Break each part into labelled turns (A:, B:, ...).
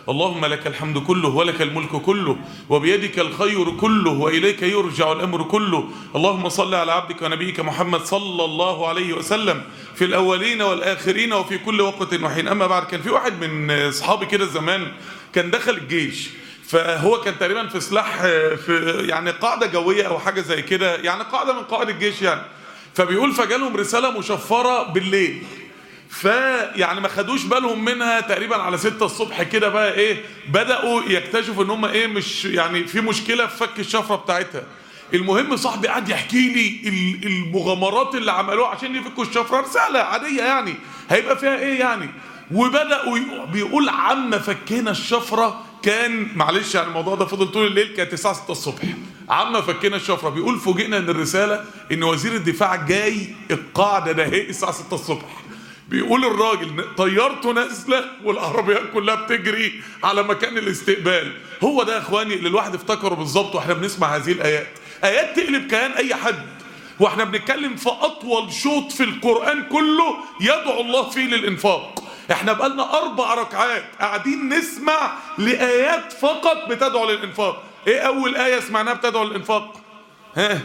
A: اللهم لك الحمد كله ولك الملك كله وبيدك الخير كله وإليك يرجع الأمر كله اللهم صل على عبدك ونبيك محمد صلى الله عليه وسلم في الأولين والآخرين وفي كل وقت وحين أما بعد كان في واحد من أصحابي كده زمان كان دخل الجيش فهو كان تقريبا في سلاح في يعني قاعدة جوية أو حاجة زي كده يعني قاعدة من قواعد الجيش يعني فبيقول فجالهم رسالة مشفرة بالليل فيعني ما خدوش بالهم منها تقريبا على ستة الصبح كده بقى ايه بدأوا يكتشفوا ان هم ايه مش يعني في مشكلة في فك الشفرة بتاعتها المهم صاحبي قعد يحكي لي المغامرات اللي عملوها عشان يفكوا الشفرة رسالة عادية يعني هيبقى فيها ايه يعني وبدأوا بيقول عم فكينا الشفرة كان معلش يعني الموضوع ده فضل طول الليل كانت 9 6 الصبح عم فكينا الشفرة بيقول فوجئنا ان الرسالة ان وزير الدفاع جاي القاعدة ده هي الساعة 6 الصبح بيقول الراجل طيارته نازله والعربيات كلها بتجري على مكان الاستقبال هو ده يا اخواني اللي الواحد افتكره بالظبط واحنا بنسمع هذه الايات ايات تقلب كيان اي حد واحنا بنتكلم في اطول شوط في القران كله يدعو الله فيه للانفاق احنا بقالنا اربع ركعات قاعدين نسمع لايات فقط بتدعو للانفاق ايه اول ايه سمعناها بتدعو للانفاق ها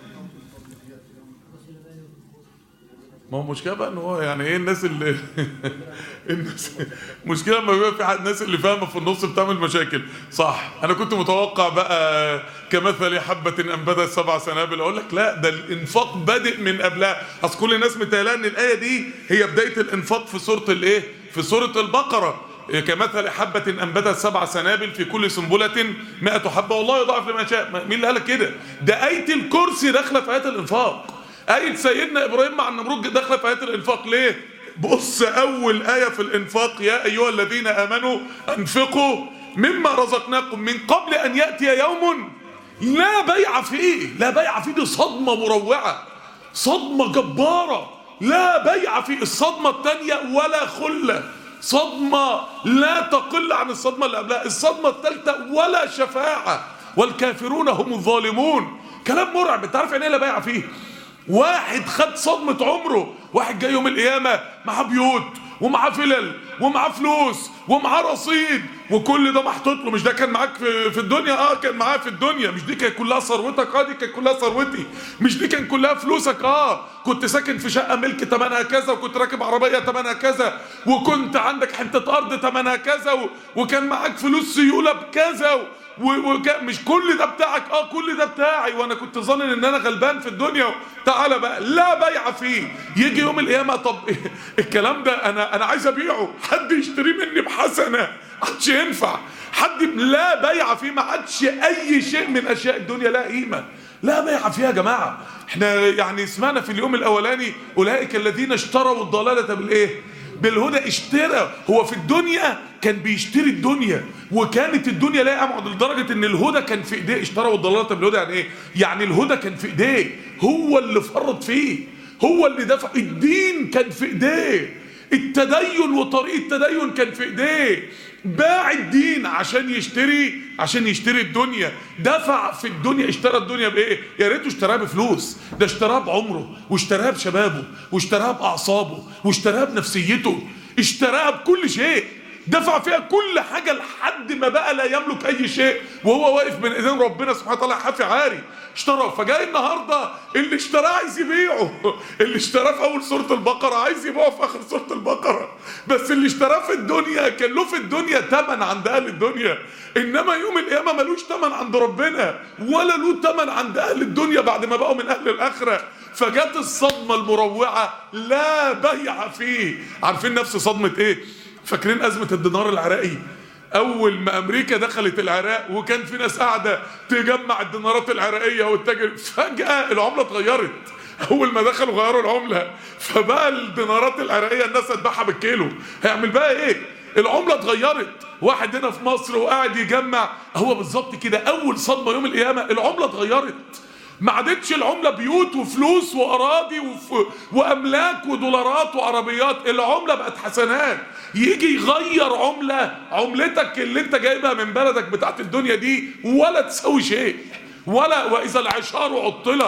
A: ما هو مشكله بقى ان هو يعني ايه الناس اللي الناس مشكله لما بيبقى في حد الناس اللي فاهمه في النص بتعمل مشاكل صح انا كنت متوقع بقى كمثل حبه انبتت سبع سنابل اقول لك لا ده الانفاق بادئ من قبلها اصل كل الناس متهيألها ان الايه دي هي بدايه الانفاق في سوره الايه في سوره البقره كمثل حبة أنبتت سبع سنابل في كل سنبلة مئة حبة والله يضاعف لمن يشاء مين اللي قال لك كده ده آية الكرسي داخلة في آية الإنفاق آية سيدنا إبراهيم مع النمرود داخلة في آية الإنفاق ليه؟ بص أول آية في الإنفاق يا أيها الذين آمنوا أنفقوا مما رزقناكم من قبل أن يأتي يوم لا بيع فيه لا بيع فيه دي صدمة مروعة صدمة جبارة لا بيع فيه الصدمة الثانية ولا خلة صدمة لا تقل عن الصدمة اللي قبلها الصدمة الثالثة ولا شفاعة والكافرون هم الظالمون كلام مرعب انت عارف يعني ايه لا بيع فيه واحد خد صدمة عمره واحد جاي يوم القيامة معاه بيوت ومعاه فلل ومعاه فلوس ومعاه رصيد وكل ده محطوط له مش ده كان معاك في, في الدنيا اه كان معاه في الدنيا مش دي كانت كلها ثروتك اه دي كانت كلها ثروتي مش دي كان كلها فلوسك اه كنت ساكن في شقه ملك ثمنها كذا وكنت راكب عربيه ثمنها كذا وكنت عندك حته ارض ثمنها كذا و... وكان معاك فلوس سيوله بكذا و... ومش كل ده بتاعك اه كل ده بتاعي وانا كنت ظانن ان انا غلبان في الدنيا تعالى بقى لا بيع فيه يجي يوم القيامه طب الكلام ده انا انا عايز ابيعه حد يشتريه مني بحسنه عادش ينفع حد لا بيع فيه ما عادش اي شيء من اشياء الدنيا لا قيمه لا بيع فيها يا جماعه احنا يعني سمعنا في اليوم الاولاني اولئك الذين اشتروا الضلاله بالايه بالهدى اشترى هو في الدنيا كان بيشتري الدنيا وكانت الدنيا لا يقعد لدرجه ان الهدى كان في ايديه اشتروا الضلاله بالهدى يعني ايه يعني الهدى كان في ايديه هو اللي فرط فيه هو اللي دفع الدين كان في ايديه التدين وطريق التدين كان في ايديه باع الدين عشان يشتري عشان يشتري الدنيا دفع في الدنيا اشترى الدنيا بايه يا ريته اشتراها بفلوس ده اشتراها بعمره واشتراها بشبابه واشتراها باعصابه واشتراها بنفسيته اشتراها بكل شيء دفع فيها كل حاجة لحد ما بقى لا يملك أي شيء وهو واقف بين إيدين ربنا سبحانه وتعالى حافي عاري اشترى فجاي النهارده اللي اشتراه عايز يبيعه اللي اشتراه في اول سوره البقره عايز يبيعه في اخر سوره البقره بس اللي اشتراه في الدنيا كان له في الدنيا ثمن عند اهل الدنيا انما يوم القيامه ملوش ثمن عند ربنا ولا له ثمن عند اهل الدنيا بعد ما بقوا من اهل الاخره فجت الصدمه المروعه لا بيع فيه عارفين نفس صدمه ايه فاكرين ازمه الدينار العراقي اول ما امريكا دخلت العراق وكان في ناس قاعده تجمع الدينارات العراقيه والتاجر فجاه العمله اتغيرت اول ما دخلوا غيروا العمله فبقى الدينارات العراقيه الناس هتباعها بالكيلو هيعمل بقى ايه العمله اتغيرت واحد هنا في مصر وقاعد يجمع هو بالظبط كده اول صدمه يوم القيامه العمله اتغيرت ما عادتش العملة بيوت وفلوس وأراضي وف... وأملاك ودولارات وعربيات العملة بقت حسنات يجي يغير عملة عملتك اللي انت جايبها من بلدك بتاعت الدنيا دي ولا تسوي شيء ولا وإذا العشار عطلت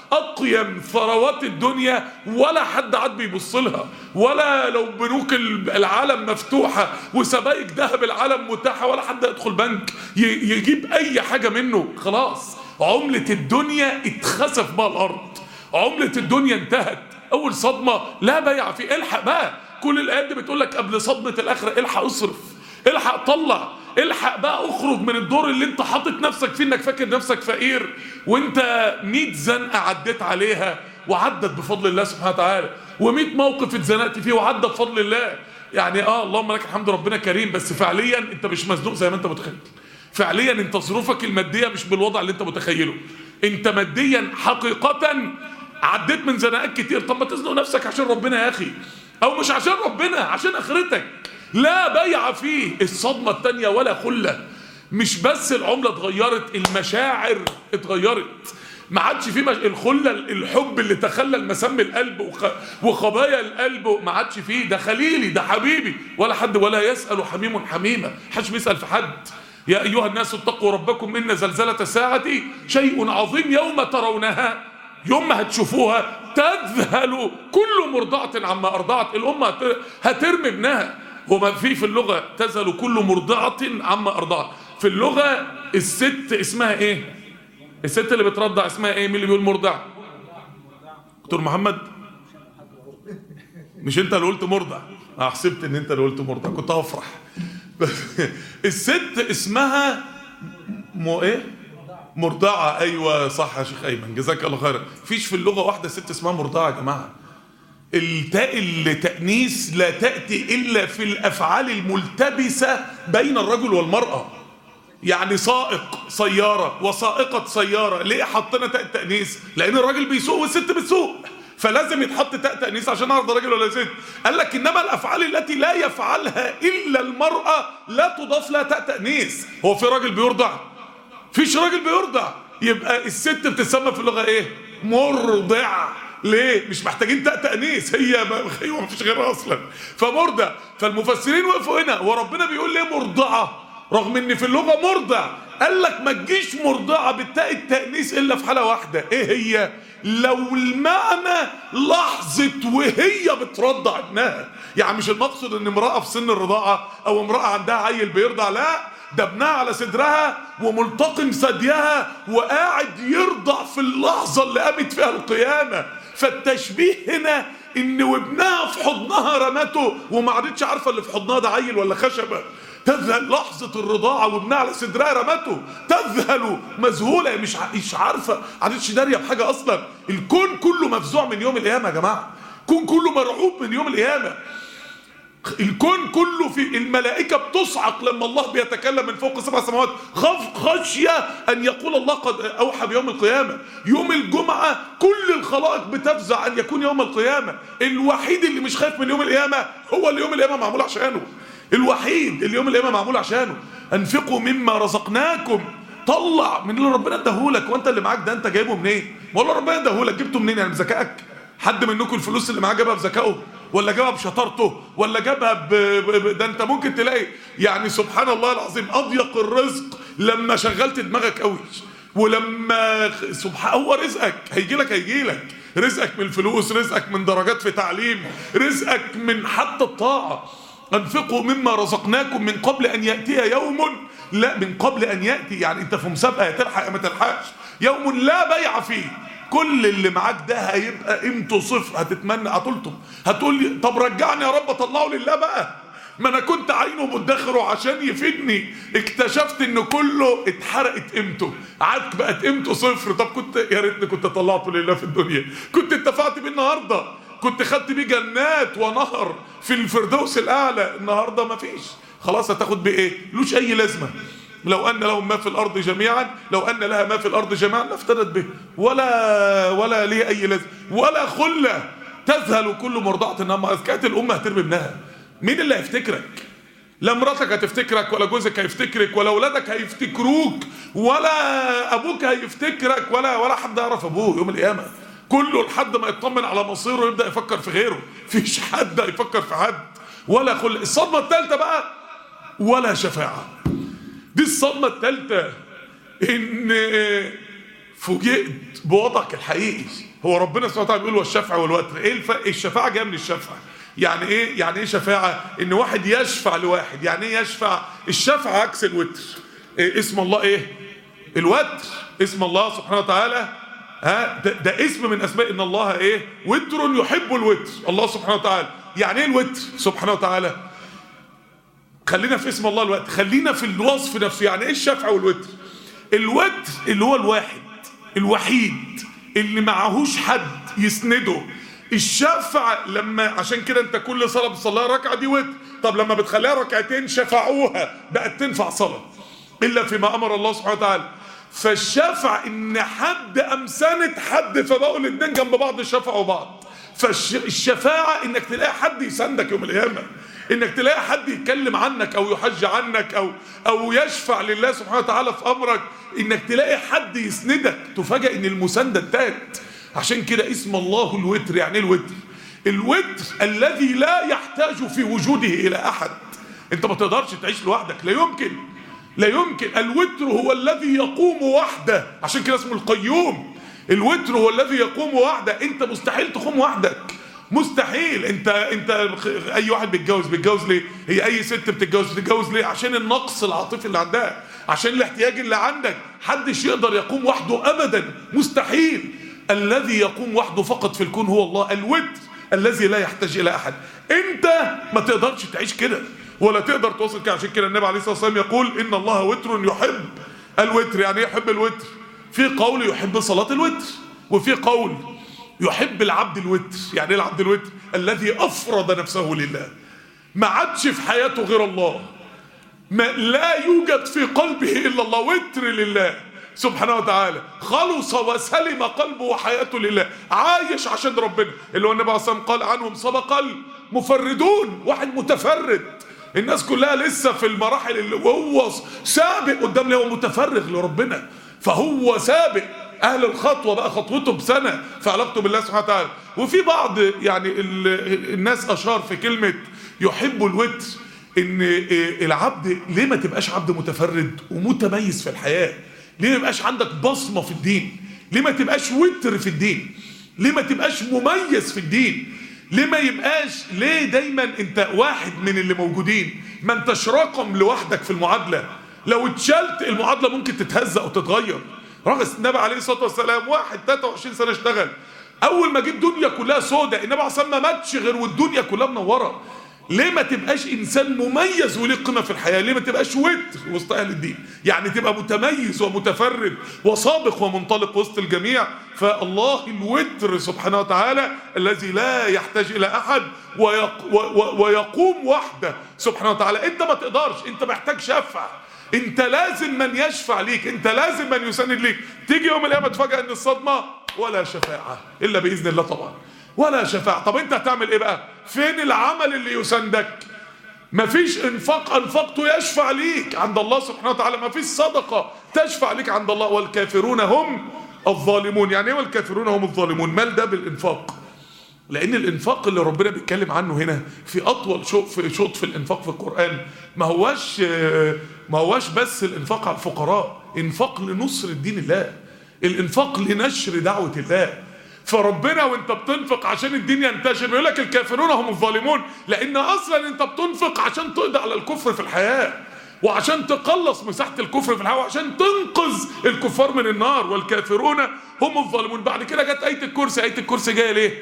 A: اقيم ثروات الدنيا ولا حد عاد بيبص لها ولا لو بنوك العالم مفتوحه وسبائك ذهب العالم متاحه ولا حد يدخل بنك ي- يجيب اي حاجه منه خلاص عمله الدنيا اتخسف بها الارض عمله الدنيا انتهت اول صدمه لا بيع فيه الحق بقى كل الايات دي بتقول لك قبل صدمه الاخره الحق اصرف الحق طلع الحق بقى اخرج من الدور اللي انت حاطط نفسك فيه انك فاكر نفسك فقير وانت 100 زنقه عديت عليها وعدت بفضل الله سبحانه وتعالى و100 موقف اتزنقت فيه وعدى بفضل الله يعني اه اللهم لك الحمد ربنا كريم بس فعليا انت مش مزنوق زي ما انت متخيل فعليا انت ظروفك الماديه مش بالوضع اللي انت متخيله انت ماديا حقيقه عديت من زنقات كتير طب ما تزنق نفسك عشان ربنا يا اخي او مش عشان ربنا عشان اخرتك لا بيع فيه الصدمه التانيه ولا خله مش بس العمله اتغيرت المشاعر اتغيرت ما عادش في مش... الخله الحب اللي تخلى المسام القلب وخ... وخبايا القلب ما عادش فيه ده خليلي ده حبيبي ولا حد ولا يسال حميم حميمه محدش بيسال في حد يا ايها الناس اتقوا ربكم ان زلزله الساعه شيء عظيم يوم ترونها يوم ما هتشوفوها تذهل كل مرضعة عما أرضعت الأم هت- هترمي ابنها وما في في اللغة تذهل كل مرضعة عما أرضعت في اللغة الست اسمها إيه الست اللي بترضع اسمها إيه مين اللي بيقول مرضع دكتور محمد مش انت اللي قلت مرضع اه حسبت ان انت اللي قلت مرضع كنت هفرح الست اسمها مو ايه مرضعة ايوه صح يا شيخ ايمن جزاك الله خيرا فيش في اللغة واحدة ست اسمها مرضعة يا جماعة التاء التأنيث لا تأتي إلا في الأفعال الملتبسة بين الرجل والمرأة يعني سائق سيارة وسائقة سيارة ليه حطينا تاء التأنيث لأن الراجل بيسوق والست بتسوق فلازم يتحط تاء تأنيث عشان اعرف ده راجل ولا ست قال لك انما الافعال التي لا يفعلها الا المرأة لا تضاف لها تاء تأنيث هو في راجل بيرضع فيش راجل بيرضع يبقى الست بتسمى في اللغه ايه مرضع ليه مش محتاجين تاء تانيث هي ما هي ما فيش غيرها اصلا فمرضع فالمفسرين وقفوا هنا وربنا بيقول ليه مرضعه رغم ان في اللغه مرضع قال لك ما تجيش مرضعه بالتاء التانيث الا في حاله واحده ايه هي لو المعنى لحظه وهي بترضع ابنها يعني مش المقصد ان امراه في سن الرضاعه او امراه عندها عيل بيرضع لا ده ابنها على صدرها وملتقم ثديها وقاعد يرضع في اللحظة اللي قامت فيها القيامة فالتشبيه هنا ان وابنها في حضنها رمته وما عادتش عارفة اللي في حضنها ده عيل ولا خشبة تذهل لحظة الرضاعة وابنها على صدرها رمته تذهل مذهولة مش ع- مش عارفة عادتش دارية بحاجة أصلا الكون كله مفزوع من يوم القيامة يا جماعة الكون كله مرعوب من يوم القيامة الكون كله في الملائكة بتصعق لما الله بيتكلم من فوق سبع سماوات خف خشية أن يقول الله قد أوحى بيوم القيامة يوم الجمعة كل الخلائق بتفزع أن يكون يوم القيامة الوحيد اللي مش خايف من يوم القيامة هو اللي يوم القيامة معمول عشانه الوحيد اللي يوم القيامة معمول عشانه أنفقوا مما رزقناكم طلع من اللي ربنا اداهولك وانت اللي معاك ده انت جايبه منين؟ والله ربنا اداهولك جبته منين يعني بذكائك؟ حد منكم الفلوس اللي معاه جابها بذكائه ولا جابها بشطارته ولا جابها ب... ب... ب... ده انت ممكن تلاقي يعني سبحان الله العظيم اضيق الرزق لما شغلت دماغك قوي ولما سبحان هو رزقك هيجي لك هيجي لك رزقك من الفلوس رزقك من درجات في تعليم رزقك من حتى الطاعه انفقوا مما رزقناكم من قبل ان ياتي يوم لا من قبل ان ياتي يعني انت في مسابقه يا تلحق يا ما تلحقش يوم لا بيع فيه كل اللي معاك ده هيبقى قيمته صفر هتتمنى هتلطم هتقول لي طب رجعني يا رب اطلعه لله بقى ما انا كنت عينه مدخره عشان يفيدني اكتشفت ان كله اتحرقت قيمته عاد بقت قيمته صفر طب كنت يا ريتني كنت طلعته لله في الدنيا كنت اتفقت بيه النهارده كنت خدت بيه جنات ونهر في الفردوس الاعلى النهارده مفيش خلاص هتاخد بيه ايه لوش اي لازمه لو ان لهم ما في الارض جميعا لو ان لها ما في الارض جميعا لافتدت به ولا ولا ليه اي لازمه ولا خله تذهل كل مرضعه انما اذكات الامه هترمي ابنها مين اللي هيفتكرك لا مراتك هتفتكرك ولا جوزك هيفتكرك ولا اولادك هيفتكروك ولا ابوك هيفتكرك ولا ولا حد يعرف ابوه يوم القيامه كله لحد ما يطمن على مصيره ويبدا يفكر في غيره فيش حد هيفكر في حد ولا خل الصدمه الثالثه بقى ولا شفاعه دي الصدمه الثالثه ان فوجئت بوضعك الحقيقي هو ربنا سبحانه وتعالى بيقول والشفع والوتر ايه الفرق الشفاعه جايه من الشفع يعني ايه يعني ايه شفاعه ان واحد يشفع لواحد يعني ايه يشفع الشفع عكس الوتر إيه اسم الله ايه الوتر اسم الله سبحانه وتعالى ها ده, ده اسم من اسماء ان الله ايه وتر يحب الوتر الله سبحانه وتعالى يعني ايه الوتر سبحانه وتعالى خلينا في اسم الله الوتر خلينا في الوصف نفسه يعني ايه الشفع والوتر الوتر اللي هو الواحد الوحيد اللي معهوش حد يسنده الشفع لما عشان كده انت كل صلاه بتصليها ركعه دي وتر طب لما بتخليها ركعتين شفعوها بقت تنفع صلاه الا فيما امر الله سبحانه وتعالى فالشفع ان حد امسنت حد فبقوا الاثنين جنب بعض شفعوا بعض فالشفاعه انك تلاقي حد يساندك يوم القيامه انك تلاقي حد يتكلم عنك او يحج عنك او او يشفع لله سبحانه وتعالى في امرك انك تلاقي حد يسندك تفاجئ ان المسانده انتهت عشان كده اسم الله الوتر يعني ايه الوتر الوتر الذي لا يحتاج في وجوده الى احد انت ما تقدرش تعيش لوحدك لا يمكن لا يمكن الوتر هو الذي يقوم وحده عشان كده اسمه القيوم الوتر هو الذي يقوم وحده انت مستحيل تقوم وحدك مستحيل انت انت اي واحد بيتجوز بيتجوز ليه هي اي ست بتتجوز بتتجوز ليه عشان النقص العاطفي اللي عندها عشان الاحتياج اللي عندك محدش يقدر يقوم وحده ابدا مستحيل الذي يقوم وحده فقط في الكون هو الله الوتر الذي لا يحتاج الى احد انت ما تقدرش تعيش كده ولا تقدر توصل كده عشان كده النبي عليه الصلاه والسلام يقول ان الله وتر يحب الوتر يعني ايه يحب الوتر في قول يحب صلاه الوتر وفي قول يحب العبد الوتر يعني ايه العبد الوتر الذي افرض نفسه لله ما عادش في حياته غير الله ما لا يوجد في قلبه الا الله وتر لله سبحانه وتعالى خلص وسلم قلبه وحياته لله عايش عشان ربنا اللي هو النبي عليه الصلاه والسلام قال عنهم سبق المفردون واحد متفرد الناس كلها لسه في المراحل اللي وهو سابق قدام هو متفرغ لربنا فهو سابق اهل الخطوه بقى خطوته بسنه في علاقته بالله سبحانه وتعالى وفي بعض يعني الناس اشار في كلمه يحب الوتر ان العبد ليه ما تبقاش عبد متفرد ومتميز في الحياه ليه ما يبقاش عندك بصمه في الدين ليه ما تبقاش وتر في الدين ليه ما تبقاش مميز في الدين ليه ما يبقاش ليه دايما انت واحد من اللي موجودين ما انتش رقم لوحدك في المعادله لو اتشلت المعادله ممكن تتهزق وتتغير رغم النبي عليه الصلاه والسلام واحد 23 سنه اشتغل اول ما جه الدنيا كلها سودة النبي عليه الصلاه والسلام ما ماتش غير والدنيا كلها منوره ليه ما تبقاش انسان مميز وليه قيمه في الحياه ليه ما تبقاش وتر وسط اهل الدين يعني تبقى متميز ومتفرد وسابق ومنطلق وسط الجميع فالله الوتر سبحانه وتعالى الذي لا يحتاج الى احد ويق ويقوم وحده سبحانه وتعالى انت ما تقدرش انت محتاج شفع انت لازم من يشفع ليك انت لازم من يساند ليك تيجي يوم القيامه تفاجئ ان الصدمه ولا شفاعه الا باذن الله طبعا ولا شفاعة طب انت هتعمل ايه بقى فين العمل اللي يساندك مفيش انفاق انفقته يشفع ليك عند الله سبحانه وتعالى مفيش صدقة تشفع ليك عند الله والكافرون هم الظالمون يعني ايه والكافرون هم الظالمون مال ده بالانفاق لان الانفاق اللي ربنا بيتكلم عنه هنا في اطول شوط في شوط في الانفاق في القران ما هواش ما هواش بس الانفاق على الفقراء انفاق لنصر الدين الله الانفاق لنشر دعوه الله فربنا وانت بتنفق عشان الدين ينتشر بيقول لك الكافرون هم الظالمون لان اصلا انت بتنفق عشان تقضي على الكفر في الحياه وعشان تقلص مساحه الكفر في الحياه وعشان تنقذ الكفار من النار والكافرون هم الظالمون بعد كده جت ايه الكرسي ايه الكرسي جايه ليه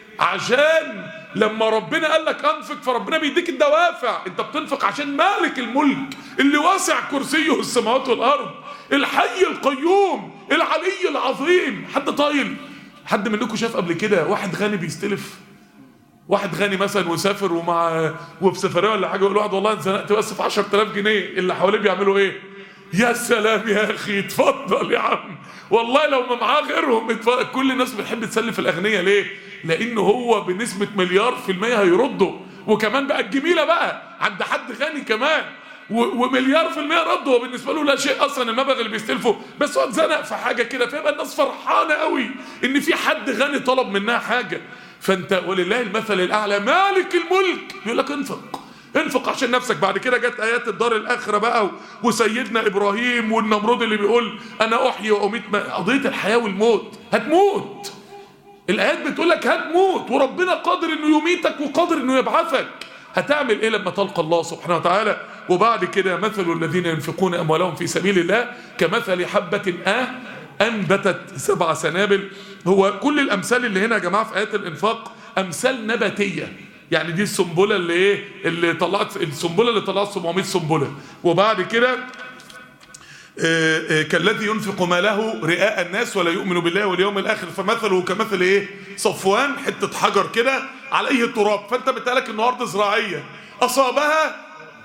A: عشان لما ربنا قال لك انفق فربنا بيديك الدوافع انت بتنفق عشان مالك الملك اللي واسع كرسيه السماوات والارض الحي القيوم العلي العظيم حد طايل حد منكم شاف قبل كده واحد غني بيستلف واحد غني مثلا وسافر ومع وفي سفريه ولا حاجه يقول واحد والله اتزنقت بس في 10000 جنيه اللي حواليه بيعملوا ايه؟ يا سلام يا اخي اتفضل يا عم والله لو ما معاه غيرهم اتفضل. كل الناس بتحب تسلف الاغنياء ليه؟ لانه هو بنسبه مليار في المية هيرده وكمان بقى الجميله بقى عند حد غني كمان ومليار في المية رد هو بالنسبه له لا شيء اصلا المبلغ اللي بيستلفه بس هو اتزنق في حاجه كده فيبقى الناس فرحانه قوي ان في حد غني طلب منها حاجه فانت ولله المثل الاعلى مالك الملك يقول لك انفق انفق عشان نفسك بعد كده جت ايات الدار الاخره بقى وسيدنا ابراهيم والنمرود اللي بيقول انا احيي واميت قضيه الحياه والموت هتموت الايات بتقول لك هتموت وربنا قادر انه يميتك وقادر انه يبعثك هتعمل ايه لما تلقى الله سبحانه وتعالى وبعد كده مثل الذين ينفقون اموالهم في سبيل الله كمثل حبه اه انبتت سبع سنابل هو كل الامثال اللي هنا يا جماعه في ايات الانفاق امثال نباتيه يعني دي السنبله اللي ايه اللي طلعت السنبله اللي طلعت 700 سنبله وبعد كده كالذي ينفق ماله رئاء الناس ولا يؤمن بالله واليوم الاخر فمثله كمثل ايه صفوان حته حجر كده عليه تراب فانت بتقالك النهارده زراعيه اصابها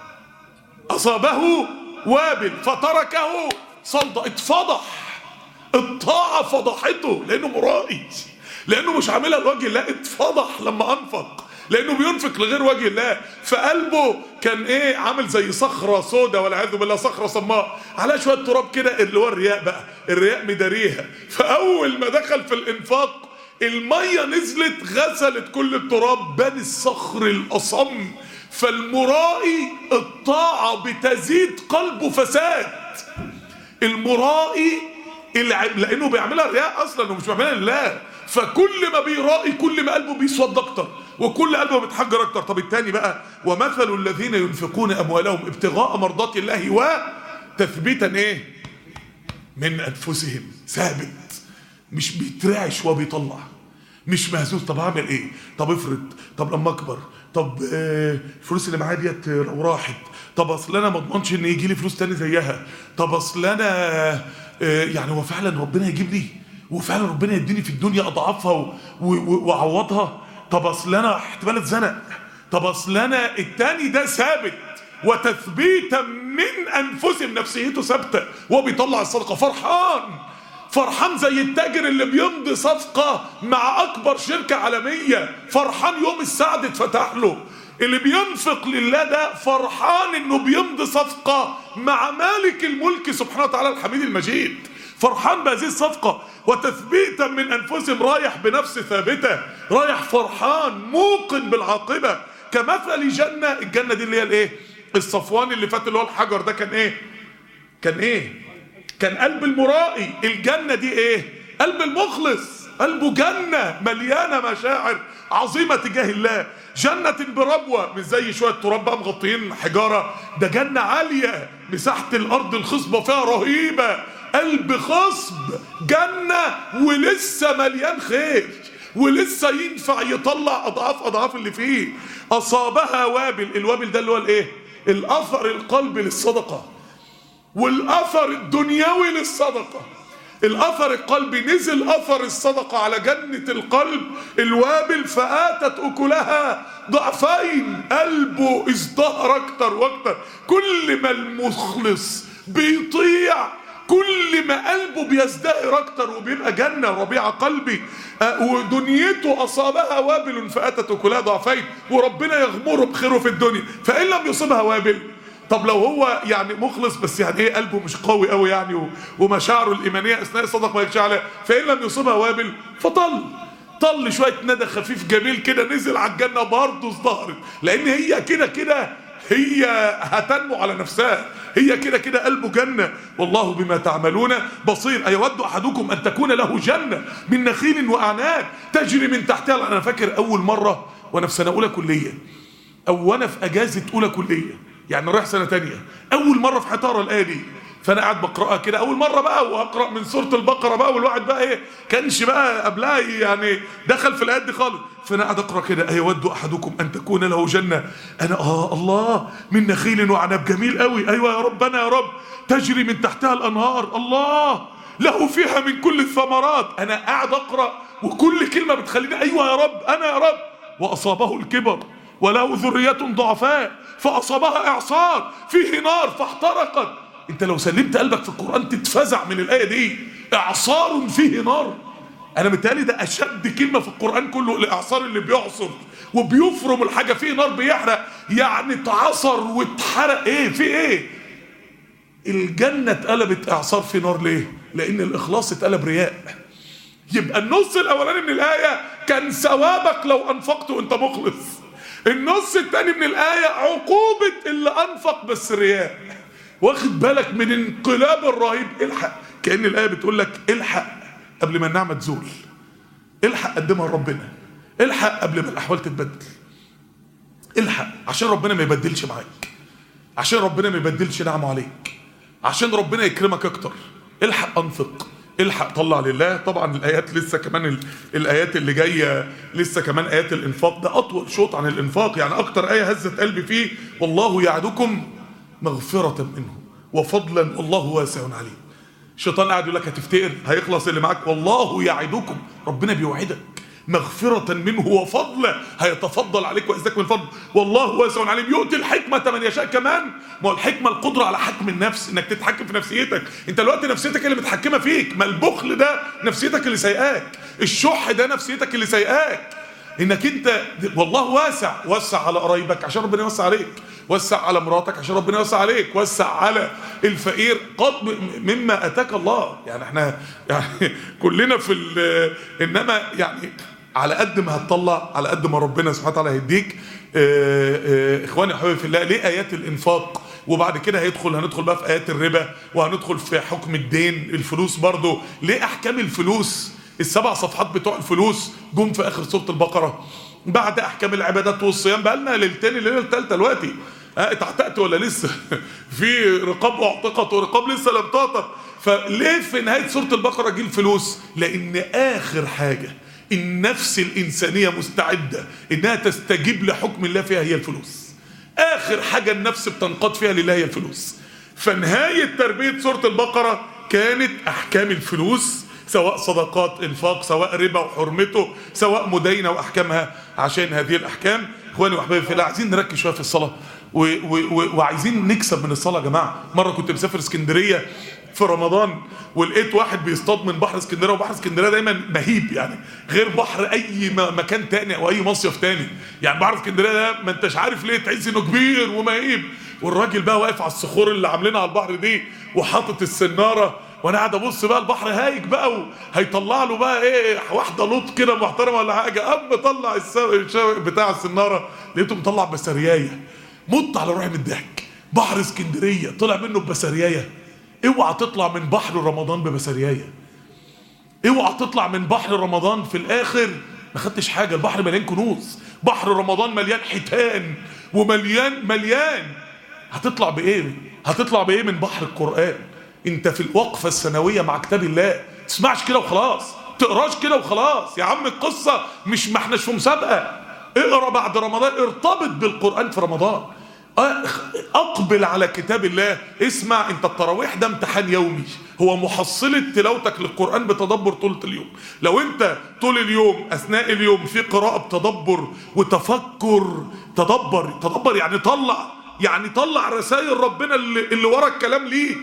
A: اصابه وابل فتركه صلدة اتفضح الطاعه فضحته لانه مرائي لانه مش عاملها لوجه الله اتفضح لما انفق لانه بينفق لغير وجه الله فقلبه كان ايه عامل زي صخره سودة والعياذ بالله صخره صماء على شويه تراب كده اللي هو الرياء بقى الرياء مداريها فاول ما دخل في الانفاق الميه نزلت غسلت كل التراب بان الصخر الاصم فالمرائي الطاعه بتزيد قلبه فساد المرائي لانه بيعملها رياء اصلا ومش بيعملها لله فكل ما بيرائي كل ما قلبه بيسود اكتر وكل قلبه بيتحجر اكتر طب التاني بقى ومثل الذين ينفقون اموالهم ابتغاء مرضات الله وتثبيتا ايه من انفسهم ثابت مش بيترعش وبيطلع مش مهزوز طب هعمل ايه طب افرض طب لما اكبر طب آه الفلوس اللي معايا ديت لو راحت طب اصل انا ما اضمنش ان يجي لي فلوس تاني زيها طب اصل انا آه يعني هو فعلا ربنا يجيب لي وفعلا ربنا يديني في الدنيا اضعافها واعوضها طب اصل انا احتمال اتزنق طب اصل انا التاني ده ثابت وتثبيتا من انفسهم نفسيته ثابته وهو بيطلع الصدقه فرحان فرحان زي التاجر اللي بيمضي صفقه مع اكبر شركه عالميه فرحان يوم السعد اتفتح له اللي بينفق لله ده فرحان انه بيمضي صفقه مع مالك الملك سبحانه وتعالى الحميد المجيد فرحان بهذه الصفقة وتثبيتا من أنفسهم رايح بنفس ثابتة رايح فرحان موقن بالعاقبة كمثل جنة الجنة دي اللي هي الايه الصفوان اللي فات اللي هو الحجر ده كان ايه كان ايه كان قلب المرائي الجنة دي ايه قلب المخلص قلبه جنة مليانة مشاعر عظيمة تجاه الله جنة بربوة مش زي شوية تراب بقى مغطيين حجارة ده جنة عالية مساحة الأرض الخصبة فيها رهيبة قلب خصب جنة ولسه مليان خير ولسه ينفع يطلع أضعاف أضعاف اللي فيه أصابها وابل الوابل ده اللي هو الإيه الأثر القلبي للصدقة والأثر الدنيوي للصدقة الاثر القلبي نزل اثر الصدقه على جنه القلب الوابل فاتت اكلها ضعفين قلبه ازدهر اكتر واكتر كل ما المخلص بيطيع كل ما قلبه بيزدهر اكتر وبيبقى جنه ربيع قلبي آه ودنيته اصابها وابل فاتت اكلها ضعفين وربنا يغمره بخيره في الدنيا فان لم يصبها وابل طب لو هو يعني مخلص بس يعني ايه قلبه مش قوي قوي يعني ومشاعره الايمانيه اثناء الصدقه ما يكش عليها فان لم يصيبها وابل فطل طل شويه ندى خفيف جميل كده نزل على الجنه برضه ازدهرت لان هي كده كده هي هتنمو على نفسها هي كده كده قلبه جنة والله بما تعملون بصير أيود أحدكم أن تكون له جنة من نخيل وأعناب تجري من تحتها أنا فاكر أول مرة وأنا في سنة أولى كلية أو وأنا في أجازة أولى كلية يعني رايح سنه تانية اول مره في حتاره الايه دي فانا قاعد بقراها كده اول مره بقى واقرا من سوره البقره بقى والواحد بقى ايه كانش بقى قبلها يعني دخل في الايات دي خالص فانا قاعد اقرا كده ايود احدكم ان تكون له جنه انا اه الله من نخيل وعنب جميل قوي ايوه يا ربنا يا رب تجري من تحتها الانهار الله له فيها من كل الثمرات انا قاعد اقرا وكل كلمه بتخليني ايوه يا رب انا يا رب واصابه الكبر وله ذريه ضعفاء فأصابها إعصار فيه نار فاحترقت انت لو سلمت قلبك في القرآن تتفزع من الآية دي إعصار فيه نار أنا متهيألي ده أشد كلمة في القرآن كله الإعصار اللي بيعصر وبيفرم الحاجة فيه نار بيحرق يعني اتعصر واتحرق إيه في إيه الجنة اتقلبت إعصار في نار ليه لأن الإخلاص اتقلب رياء يبقى النص الأولاني من الآية كان ثوابك لو أنفقت وأنت مخلص النص التاني من الآية عقوبة اللي أنفق بس رياء واخد بالك من انقلاب الرهيب الحق كأن الآية بتقول لك الحق قبل ما النعمة تزول الحق قدمها لربنا الحق قبل ما الأحوال تتبدل الحق عشان ربنا ما يبدلش معاك عشان ربنا ما يبدلش نعمه عليك عشان ربنا يكرمك اكتر الحق انفق الحق طلع لله طبعا الايات لسه كمان ال- الايات اللي جايه لسه كمان ايات الانفاق ده اطول شوط عن الانفاق يعني اكتر ايه هزت قلبي فيه والله يعدكم مغفره منه وفضلا والله واسع عليم الشيطان قاعد يقول لك هتفتقر هيخلص اللي معاك والله يعدكم ربنا بيوعدك مغفرة منه وفضلا هيتفضل عليك ويزدك من فضل والله واسع عليم يؤتي الحكمة من يشاء كمان ما هو الحكمة القدرة على حكم النفس انك تتحكم في نفسيتك انت دلوقتي نفسيتك اللي متحكمة فيك ما البخل ده نفسيتك اللي سايقاك الشح ده نفسيتك اللي سايقاك انك انت والله واسع وسع على قرايبك عشان ربنا يوسع عليك وسع على مراتك عشان ربنا يوسع عليك وسع على الفقير قد مما اتاك الله يعني احنا يعني كلنا في ال- انما يعني على قد ما هتطلع على قد ما ربنا سبحانه وتعالى هيديك آه، آه، اخواني وحبايبي في الله ليه ايات الانفاق وبعد كده هيدخل هندخل بقى في ايات الربا وهندخل في حكم الدين الفلوس برضه ليه احكام الفلوس السبع صفحات بتوع الفلوس جم في اخر سوره البقره بعد احكام العبادات والصيام بقى لنا ليلتين الليله الثالثه دلوقتي ها اتعتقت ولا لسه في رقاب اعتقت ورقاب لسه لم تعتق فليه في نهايه سوره البقره جه الفلوس لان اخر حاجه النفس الانسانيه مستعده انها تستجيب لحكم الله فيها هي الفلوس اخر حاجه النفس بتنقاد فيها لله هي الفلوس فنهايه تربيه سوره البقره كانت احكام الفلوس سواء صدقات انفاق سواء ربا وحرمته سواء مدينه واحكامها عشان هذه الاحكام اخواني واحبابي في الله عايزين نركز شويه في الصلاه و و و وعايزين نكسب من الصلاه يا جماعه مره كنت مسافر اسكندريه في رمضان ولقيت واحد بيصطاد من بحر اسكندريه وبحر اسكندريه دايما مهيب يعني غير بحر اي م- مكان تاني او اي مصيف تاني يعني بحر اسكندريه ده ما انتش عارف ليه تحس انه كبير ومهيب والراجل بقى واقف على الصخور اللي عاملينها على البحر دي وحاطط السناره وانا قاعد ابص بقى البحر هايج بقى وهيطلع له بقى ايه واحده لوط كده محترمه ولا حاجه قام طلع السو- الشو- بتاع السناره لقيته مطلع بسريايه مت على روحي من الضحك بحر اسكندريه طلع منه ببسريايه اوعى تطلع من بحر رمضان ببسريايه اوعى تطلع من بحر رمضان في الاخر ما خدتش حاجه البحر مليان كنوز بحر رمضان مليان حيتان ومليان مليان هتطلع بايه هتطلع بايه من بحر القران انت في الوقفه السنويه مع كتاب الله تسمعش كده وخلاص تقراش كده وخلاص يا عم القصه مش ما احناش في مسابقه اقرا بعد رمضان ارتبط بالقران في رمضان اقبل على كتاب الله اسمع انت التراويح ده امتحان يومي هو محصلة تلاوتك للقرآن بتدبر طول اليوم لو انت طول اليوم اثناء اليوم في قراءة بتدبر وتفكر تدبر تدبر يعني طلع يعني طلع رسائل ربنا اللي, اللي ورا الكلام ليك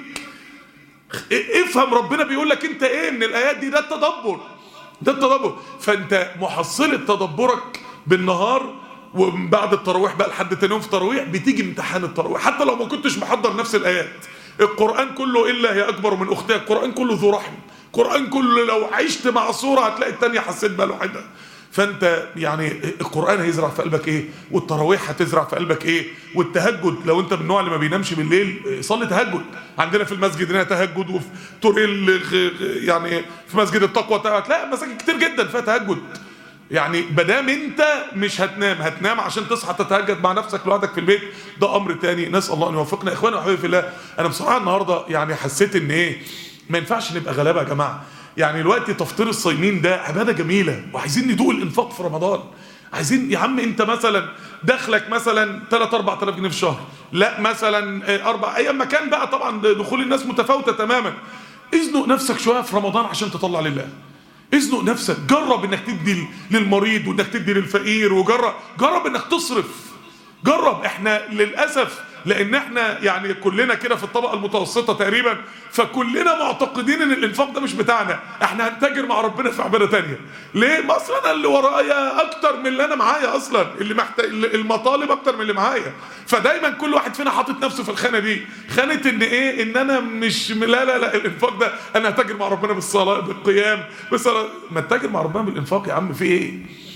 A: افهم ربنا بيقول لك انت ايه من الايات دي ده التدبر ده التدبر فانت محصلة تدبرك بالنهار ومن بعد التراويح بقى لحد تاني يوم في التراويح بتيجي امتحان التراويح حتى لو ما كنتش محضر نفس الايات القران كله الا هي اكبر من اختها القران كله ذو رحم القران كله لو عشت مع صوره هتلاقي التانية حسيت بقى لوحدها فانت يعني القران هيزرع في قلبك ايه والتراويح هتزرع في قلبك ايه والتهجد لو انت من النوع اللي ما بينامش بالليل صلي تهجد عندنا في المسجد هنا تهجد وفي طريق يعني في مسجد التقوى هتلاقي مساجد كتير جدا فيها تهجد يعني مادام انت مش هتنام هتنام عشان تصحى تتهجد مع نفسك لوحدك في البيت ده امر تاني نسال الله ان يوفقنا اخوانا وحبايبي في الله انا بصراحه النهارده يعني حسيت ان ايه ما ينفعش نبقى غلابه يا جماعه يعني دلوقتي تفطير الصايمين ده عباده جميله وعايزين ندوق الانفاق في رمضان عايزين يا عم انت مثلا دخلك مثلا 3 4000 جنيه في الشهر لا مثلا اربع ايام مكان بقى طبعا دخول الناس متفاوته تماما ازنق نفسك شويه في رمضان عشان تطلع لله ازنق نفسك جرب انك تدي للمريض وانك تدي للفقير وجرب جرب انك تصرف جرب احنا للاسف لان احنا يعني كلنا كده في الطبقه المتوسطه تقريبا فكلنا معتقدين ان الانفاق ده مش بتاعنا احنا هنتاجر مع ربنا في عباده تانية ليه ما اصلا انا اللي ورايا اكتر من اللي انا معايا اصلا اللي محتاج المطالب اكتر من اللي معايا فدايما كل واحد فينا حاطط نفسه في الخانه دي خانه ان ايه ان انا مش لا لا لا الانفاق ده انا هتاجر مع ربنا بالصلاه بالقيام بالصلاه ما تتاجر مع ربنا بالانفاق يا عم في ايه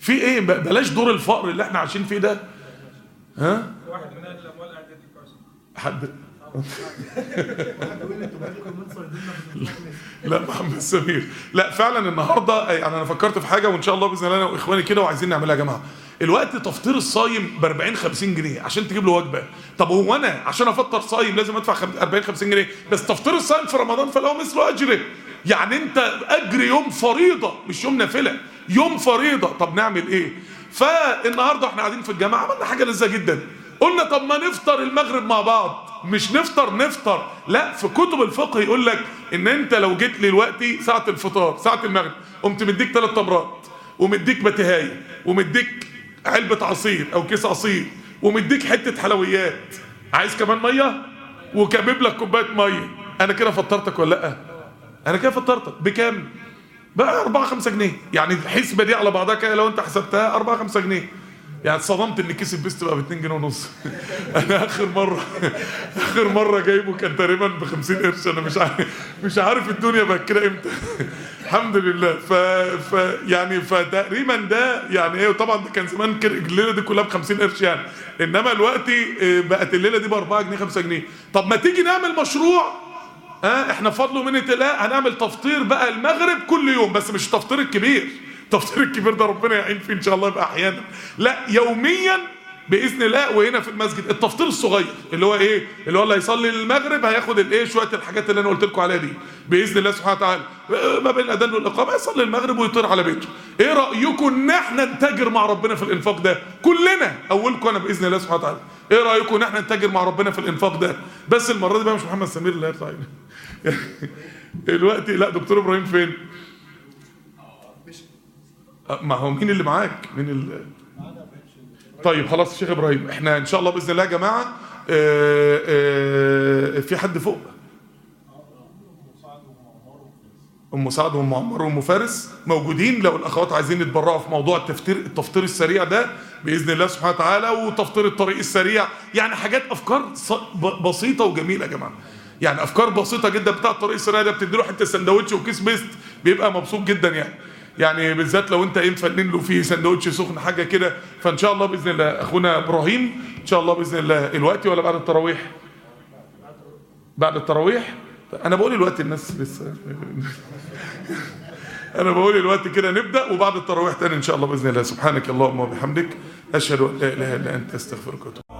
A: في ايه ب- بلاش دور الفقر اللي احنا عايشين فيه ده ها
B: واحد من اهل الاموال قاعد يدي كويس
A: حد
C: واحد بيقول لي انتوا بقالكم من صيدلنا في الإسلام.
A: لا محمد سمير لا فعلا النهارده يعني انا فكرت في حاجه وان شاء الله باذن الله انا واخواني كده وعايزين نعملها يا جماعه الوقت تفطير الصايم ب 40 50 جنيه عشان تجيب له وجبه طب هو انا عشان افطر صايم لازم ادفع خم- 40 50 جنيه بس تفطير الصايم في رمضان فله مثل اجره يعني انت اجر يوم فريضه مش يوم نافله يوم فريضه طب نعمل ايه فالنهارده احنا قاعدين في الجامعه عملنا حاجه لذيذه جدا قلنا طب ما نفطر المغرب مع بعض مش نفطر نفطر لا في كتب الفقه يقول لك ان انت لو جيت لي دلوقتي ساعه الفطار ساعه المغرب قمت مديك ثلاث تمرات ومديك بتهايه ومديك علبه عصير او كيس عصير ومديك حته حلويات عايز كمان ميه وكبب لك كوبايه ميه انا كده فطرتك ولا لا انا كده فطرتك بكام بقى 4 5 جنيه يعني الحسبه دي على بعضها كده لو انت حسبتها 4 5 جنيه يعني اتصدمت ان كيس البيست بقى ب 2 جنيه ونص انا اخر مره اخر مره جايبه كان تقريبا ب 50 قرش انا مش عارف مش عارف الدنيا بقت كده امتى الحمد لله ف, ف يعني فتقريبا ده يعني ايه وطبعا ده كان زمان كده الليله دي كلها ب 50 قرش يعني انما دلوقتي آه، بقت الليله دي ب 4 جنيه 5 جنيه طب ما تيجي نعمل مشروع ها احنا فضل منة الله هنعمل تفطير بقى المغرب كل يوم بس مش التفطير الكبير التفطير الكبير ده ربنا يعين فيه ان شاء الله يبقى احيانا لا يوميا باذن الله وهنا في المسجد التفطير الصغير اللي هو ايه اللي هو اللي هيصلي المغرب هياخد الايه شويه الحاجات اللي انا قلت لكم عليها دي باذن الله سبحانه وتعالى اه، ما بين الاذان والاقامه يصلي المغرب ويطير على بيته ايه رايكم ان احنا نتاجر مع ربنا في الانفاق ده كلنا اولكم انا باذن الله سبحانه وتعالى ايه رايكم ان احنا نتاجر مع ربنا في الانفاق ده بس المره دي بقى مش محمد سمير اللي هيطلع هنا. دلوقتي لا دكتور ابراهيم فين أه، ما هو مين اللي معاك مين اللي طيب خلاص الشيخ ابراهيم احنا ان شاء الله باذن الله يا جماعه اه اه في حد فوق ام سعد وام عمار وام فارس موجودين لو الاخوات عايزين يتبرعوا في موضوع التفطير التفطير السريع ده باذن الله سبحانه وتعالى وتفطير الطريق السريع يعني حاجات افكار ص- ب- بسيطه وجميله يا جماعه يعني افكار بسيطه جدا بتاع الطريق السريع ده بتدي له حته سندوتش وكيس بيست بيبقى مبسوط جدا يعني يعني بالذات لو انت ايه مفنن له فيه سندوتش سخن حاجه كده فان شاء الله باذن الله اخونا ابراهيم ان شاء الله باذن الله الوقت ولا بعد التراويح بعد التراويح انا بقول الوقت الناس لسه انا بقول الوقت كده نبدا وبعد التراويح تاني ان شاء الله باذن الله سبحانك اللهم وبحمدك اشهد ان لا اله الا انت استغفرك واتوب